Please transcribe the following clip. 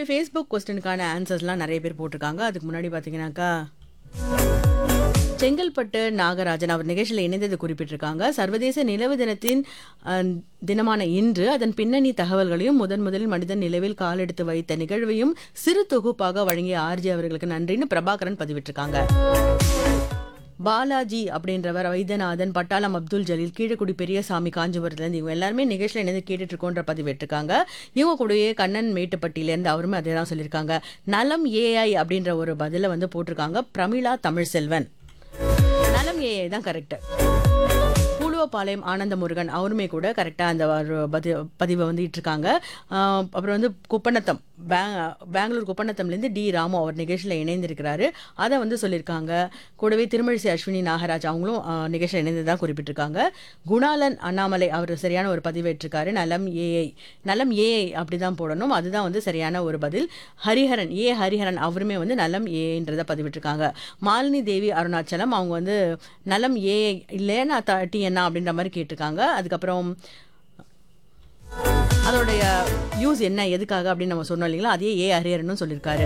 நம்மளுடைய ஃபேஸ்புக் கொஸ்டினுக்கான ஆன்சர்ஸ்லாம் நிறைய பேர் போட்டிருக்காங்க அதுக்கு முன்னாடி பார்த்தீங்கன்னாக்கா செங்கல்பட்டு நாகராஜன் அவர் நிகழ்ச்சியில் இணைந்தது குறிப்பிட்டிருக்காங்க சர்வதேச நிலவு தினத்தின் அஹ், தினமான இன்று அதன் பின்னணி தகவல்களையும் முதன் முதலில் மனிதன் நிலவில் காலெடுத்து வைத்த நிகழ்வையும் சிறு தொகுப்பாக வழங்கிய ஆர்ஜி அவர்களுக்கு நன்றின்னு பிரபாகரன் பதிவிட்டிருக்காங்க பாலாஜி அப்படின்றவர் வைத்தியநாதன் பட்டாளம் அப்துல் ஜலீல் கீழக்குடி பெரியசாமி காஞ்சிபுரத்துலேருந்து இவங்க எல்லாருமே நிகழ்ச்சியில் இணைந்து கேட்டுட்டு இருக்கோன்ற பதிவிட்டிருக்காங்க இவங்க கூடயே கண்ணன் மேட்டுப்பட்டியிலேருந்து அவருமே அதே தான் சொல்லியிருக்காங்க நலம் ஏஐ அப்படின்ற ஒரு பதிலை வந்து போட்டிருக்காங்க பிரமிளா தமிழ் செல்வன் நலம் ஏஐ தான் கரெக்ட் பூலுவப்பாளையம் ஆனந்த முருகன் அவருமே கூட கரெக்டாக அந்த ஒரு பதி பதிவை வந்து இட்டிருக்காங்க ஆஹ் அப்புறம் வந்து குப்பநத்தம் பேங் பெங்களூர் குப்பநத்தம்லேருந்து டி ராமு அவர் நிகழ்ச்சியில் இணைந்திருக்கிறாரு அதை வந்து சொல்லியிருக்காங்க கூடவே திருமழிசை அஸ்வினி நாகராஜ் அவங்களும் ஆஹ் நிகழ்ச்சியில் இணைந்து தான் குறிப்பிட்டிருக்காங்க குணாலன் அண்ணாமலை அவர் சரியான ஒரு பதிவு இட்டிருக்காரு நலம் ஏஐ நலம் ஏஐ அப்படி தான் போடணும் அதுதான் வந்து சரியான ஒரு பதில் ஹரிஹரன் ஏ ஹரிஹரன் அவருமே வந்து நலம் ஏன்றதை பதிவிட்டிருக்காங்க மாலினி தேவி அருணாச்சலம் அவங்க வந்து நலம் ஏ இல்லைன்னா டிஎன்ஆ அப்படின்ற மாதிரி கேட்டிருக்காங்க அதுக்கப்புறம் அதோடைய யூஸ் என்ன எதுக்காக அப்படின்னு நம்ம சொன்னோம் இல்லைங்களா அதே ஏ ஹரிஹரனும் சொல்லியிருக்காரு